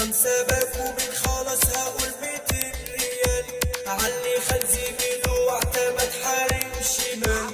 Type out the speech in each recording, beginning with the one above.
خمسة باكو من خلاص هقول ميتين ريال علي خان زميله واعتمد حارم شمال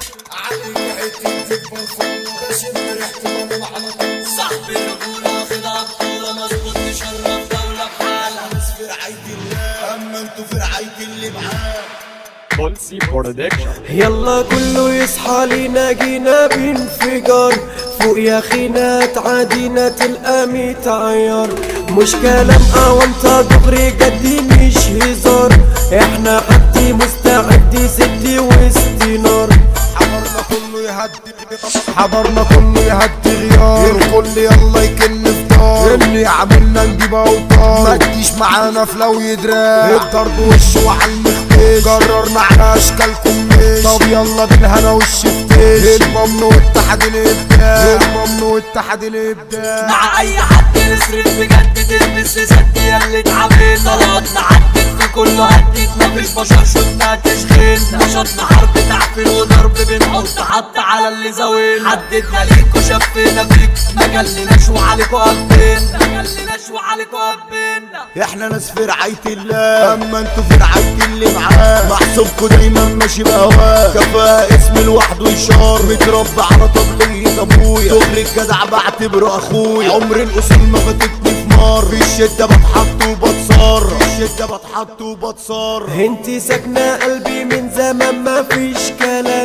علي حتة تكبر فوق بشم ريحته وانا على طول صاحبي الرجولة واخدها بطولة مظبوط يشرف دولة بحالها ناس في رعاية الله اما انتوا في رعاية اللي معاه Bolsi Production. يلا كله يصحى لينا جينا بانفجار فوق يا خينا تعادينا تلقى ميت عيار مش كلام اوانطة دغري جدي مش هزار احنا حدي مستعد سدي وسط نار حضرنا كله يهدي حضرنا كله يهدي غيار الكل يلا يكن في دار اللي عملنا نجيب اوتار ما تجيش معانا في لو يدراع الضرب وش وعلى المخبز قررنا على اشكالكم مش طب يلا بالهنا والشفتيش الممنوع والاتحاد الابداع الممنوع والاتحاد الابداع مع اي حد نصرف بجد تلبس سد ياللي اتعبينا طلعتنا عدت في كله هدت مفيش بشر شفنا تشغيلنا نشاطنا حرب تعفير وضرب بنحط حط على اللي زاوينا حددنا ليكوا شفينا فيك ما جلناش وعليكوا قبينا ما جلناش وعليكوا قبينا احنا ناس في رعاية الله اما انتوا في رعاية اللي معاه محسوبكوا دايما ماشي بهواه كفاءة اسم لوحده يشار متربى على طبلية ابويا دغري الجدع بعتبره اخويا عمر الاصول ما فاتتني في مار في الشدة بتحط وبتصار في الشدة بتحط وبتصار انتي ساكنة قلبي من زمان ما فيش كلام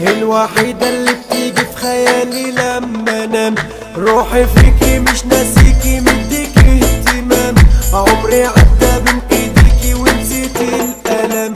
الوحيدة اللي بتيجي في خيالي لما انام روحي فيكي مش ناسيكي مديكي اهتمام عمري عدى بين ايديكي ونسيت الالم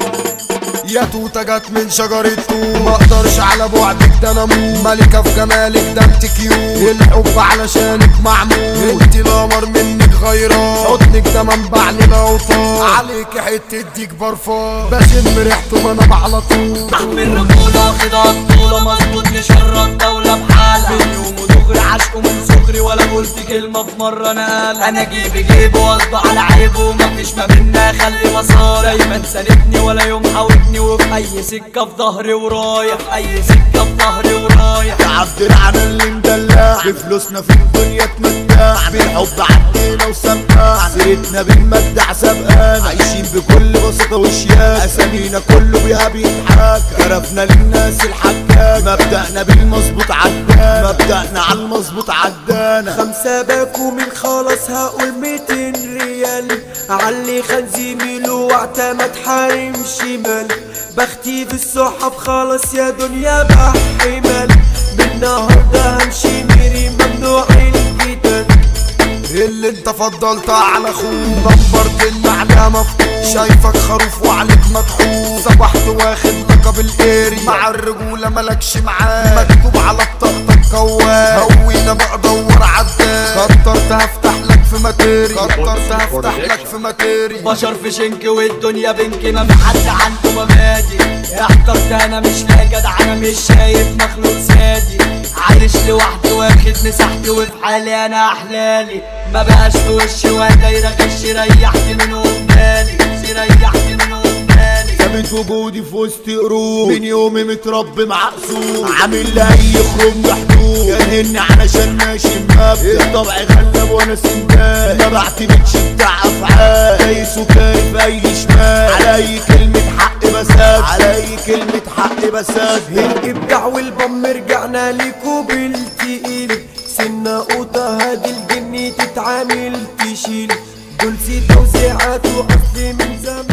يا توتة جت من شجرة توت ما اقدرش على بعدك ده انا اموت ملكة في جمالك ده انت كيوت الحب علشانك معمول انت القمر منك غيران حضنك ده منبع للاوطان عليك حتة ديك برفان بشم ريحته وانا على طول من رجولة واخدها بطولة مظبوط نشرف دولة بحالها من يوم ودغري عشقه من صغري ولا قلت كلمة في مرة انا قال انا جيبي جيبه وقصده على عيبه مفيش ما بينا خلي مسار دايما ساندني ولا يوم حاولتني وفي اي سكة في ظهري ورايح في اي سكة في ظهري ورايح يا عبد العنا اللي مدلع بفلوسنا في الدنيا تمتع بالحب عدينا وسمع سيرتنا بالمجدع سبقان عايشين بكل بساطة وشياك اسامينا كله بيها بيتحاك عرفنا للناس الحكاك مبدأنا بالمظبوط عدان مبدأنا على المظبوط عدانا خمسة باكو من خلاص هقول ميتين ريال علي خان زميله واعتمد حارم شمال بختي في السحب خلاص يا دنيا بحمل بالنهارده همشي ميري ممنوع الجدال اللي انت فضلتها على اخوك نمبرت اللي عليها مفتوح شايفك خروف وعليك مدحوس صبحت واخد لقب الاري مع الرجوله ملكش معاه مكتوب على بطاقتك كواه هوينا بقى دور عداد كترت هفتح لك في ماتيري كترت هفتح لك في ماتيري بشر في شنك والدنيا بنك ما في حد عنده مبادئ احترت انا مش لاقي جدع انا مش شايف مخلوق سادي عايش لوحدي واخد مساحتي وفي حالي انا احلالي ما بقاش في وشي ودايرة غش ريحت من قدامي ريحت من قدامي ثابت وجودي في وسط قروب من يومي متربي معقسوم عامل لاي خروج محدود جاهلني علشان ماشي مبدأ الطبع غلب وانا سندان ما بعتمدش بتاع افعال دايس وكاري في اي شمال على اي كلمة حق بساد على اي كلمة حق بساد الابداع والبم رجعنا ليكو بالتقيل سنة قوطة هادي الجني تتعامل تشيل دول سي توزيعات واصلي من زمان